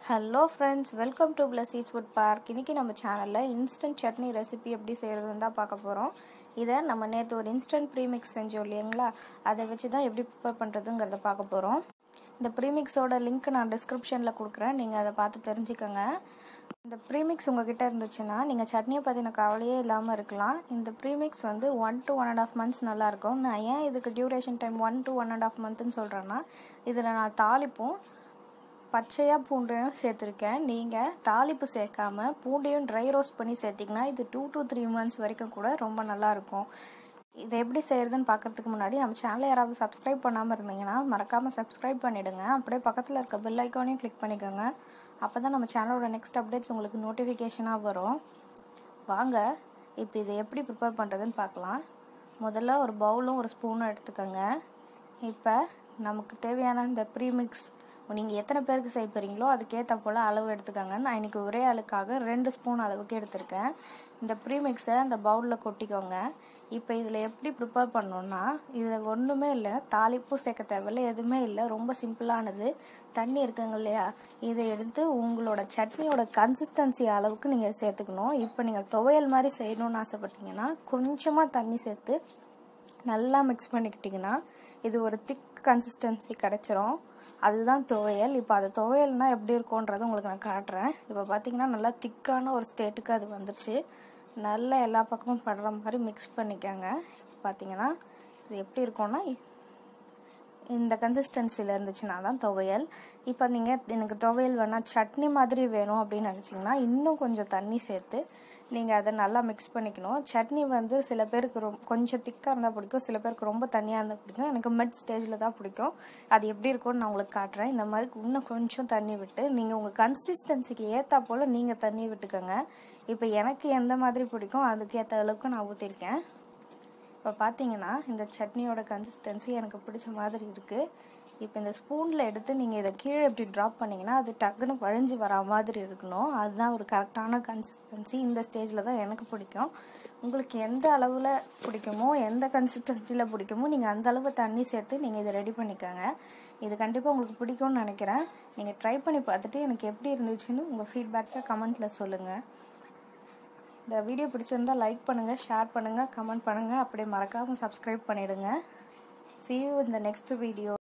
hello friends welcome to பிளஸீஸ் food park இன்றைக்கி நம்ம சேனலில் இன்ஸ்டன்ட் சட்னி ரெசிபி எப்படி செய்கிறதுன்னு தான் பார்க்க போகிறோம் இதை நம்ம நேற்று ஒரு இன்ஸ்டன்ட் ப்ரீமிக்ஸ் செஞ்சோம் இல்லைங்களா அதை வச்சு தான் எப்படி ப்ரிப்பேர் பண்ணுறதுங்கிறத பார்க்க போகிறோம் இந்த ப்ரீமிக்ஸோட லிங்க் நான் டிஸ்கிரிப்ஷனில் கொடுக்குறேன் நீங்கள் அதை பார்த்து தெரிஞ்சுக்கோங்க இந்த ப்ரீமிக்ஸ் உங்ககிட்ட இருந்துச்சுன்னா நீங்கள் சட்னியை பற்றின கவலையே இல்லாமல் இருக்கலாம் இந்த ப்ரீமிக்ஸ் வந்து one to one and half months நல்லாயிருக்கும் நான் ஏன் இதுக்கு duration time one to one and half மந்த்துன்னு சொல்கிறேன்னா இதில் நான் தாளிப்பும் பச்சையாக பூண்டையும் சேர்த்துருக்கேன் நீங்கள் தாளிப்பு சேர்க்காம பூண்டையும் ட்ரை ரோஸ்ட் பண்ணி சேர்த்திங்கன்னா இது டூ டு த்ரீ மந்த்ஸ் வரைக்கும் கூட ரொம்ப நல்லாயிருக்கும் இதை எப்படி செய்கிறதுன்னு பார்க்கறதுக்கு முன்னாடி நம்ம சேனலை யாராவது சப்ஸ்கிரைப் பண்ணாமல் இருந்தீங்கன்னா மறக்காமல் சப்ஸ்கிரைப் பண்ணிவிடுங்க அப்படியே பக்கத்தில் இருக்க பெல் ஐக்கானையும் கிளிக் பண்ணிக்கோங்க அப்போ தான் நம்ம சேனலோட நெக்ஸ்ட் அப்டேட்ஸ் உங்களுக்கு நோட்டிஃபிகேஷனாக வரும் வாங்க இப்போ இதை எப்படி ப்ரிப்பேர் பண்ணுறதுன்னு பார்க்கலாம் முதல்ல ஒரு பவுலும் ஒரு ஸ்பூனும் எடுத்துக்கோங்க இப்போ நமக்கு தேவையான இந்த ப்ரீமிக்ஸ் நீங்கள் எத்தனை பேருக்கு செய்ய போகிறீங்களோ அதுக்கேற்ற போல் அளவு எடுத்துக்கோங்க நான் இன்றைக்கி ஒரே ஆளுக்காக ரெண்டு ஸ்பூன் அளவுக்கு எடுத்திருக்கேன் இந்த ப்ரீமிக்ஸை அந்த பவுலில் கொட்டிக்கோங்க இப்போ இதில் எப்படி ப்ரிப்பேர் பண்ணோன்னா இதில் ஒன்றுமே இல்லை தாளிப்பும் சேர்க்க தேவையில்ல எதுவுமே இல்லை ரொம்ப சிம்பிளானது தண்ணி இருக்குங்க இல்லையா இதை எடுத்து உங்களோட சட்னியோட கன்சிஸ்டன்சி அளவுக்கு நீங்கள் சேர்த்துக்கணும் இப்போ நீங்கள் துவையல் மாதிரி செய்யணும்னு ஆசைப்பட்டீங்கன்னா கொஞ்சமாக தண்ணி சேர்த்து நல்லா மிக்ஸ் பண்ணிக்கிட்டிங்கன்னா இது ஒரு திக் கன்சிஸ்டன்சி கிடச்சிரும் அதுதான் துவையல் இப்போ அது துவையல்னா எப்படி இருக்கும்ன்றதை உங்களுக்கு நான் காட்டுறேன் இப்போ பார்த்தீங்கன்னா நல்லா திக்கான ஒரு ஸ்டேட்டுக்கு அது வந்துருச்சு நல்லா எல்லா பக்கமும் படுற மாதிரி மிக்ஸ் பண்ணிக்கோங்க இப்போ பார்த்தீங்கன்னா இது எப்படி இருக்கும்னா இந்த கன்சிஸ்டன்சியில் இருந்துச்சுன்னா தான் துவையல் இப்போ நீங்கள் எனக்கு துவையல் வேணால் சட்னி மாதிரி வேணும் அப்படின்னு நினச்சிங்கன்னா இன்னும் கொஞ்சம் தண்ணி சேர்த்து நீங்கள் அதை நல்லா மிக்ஸ் பண்ணிக்கணும் சட்னி வந்து சில பேருக்கு ரொம்ப கொஞ்சம் திக்காக இருந்தால் பிடிக்கும் சில பேருக்கு ரொம்ப தண்ணியாக இருந்தால் பிடிக்கும் எனக்கு மிட் ஸ்டேஜில் தான் பிடிக்கும் அது எப்படி இருக்கும்னு நான் உங்களுக்கு காட்டுறேன் இந்த மாதிரி இன்னும் கொஞ்சம் தண்ணி விட்டு நீங்கள் உங்கள் கன்சிஸ்டன்சிக்கு ஏற்றா போல் நீங்கள் தண்ணி விட்டுக்கோங்க இப்போ எனக்கு எந்த மாதிரி பிடிக்கும் அதுக்கேற்ற அளவுக்கு நான் ஊற்றிருக்கேன் இப்போ பார்த்தீங்கன்னா இந்த சட்னியோட கன்சிஸ்டன்சி எனக்கு பிடிச்ச மாதிரி இருக்குது இப்போ இந்த ஸ்பூனில் எடுத்து நீங்கள் இதை கீழே இப்படி ட்ராப் பண்ணிங்கன்னா அது டக்குன்னு வழிஞ்சு வரா மாதிரி இருக்கணும் அதுதான் ஒரு கரெக்டான கன்சிஸ்டன்சி இந்த ஸ்டேஜில் தான் எனக்கு பிடிக்கும் உங்களுக்கு எந்த அளவில் பிடிக்குமோ எந்த கன்சிஸ்டன்சியில் பிடிக்குமோ நீங்கள் அந்த அளவு தண்ணி சேர்த்து நீங்கள் இதை ரெடி பண்ணிக்கோங்க இது கண்டிப்பாக உங்களுக்கு பிடிக்கும்னு நினைக்கிறேன் நீங்கள் ட்ரை பண்ணி பார்த்துட்டு எனக்கு எப்படி இருந்துச்சுன்னு உங்கள் ஃபீட்பேக்ஸை கமெண்ட்டில் சொல்லுங்கள் இந்த வீடியோ பிடிச்சிருந்தா லைக் பண்ணுங்கள் ஷேர் பண்ணுங்கள் கமெண்ட் பண்ணுங்கள் அப்படியே மறக்காமல் சப்ஸ்கிரைப் பண்ணிவிடுங்க see you in the next video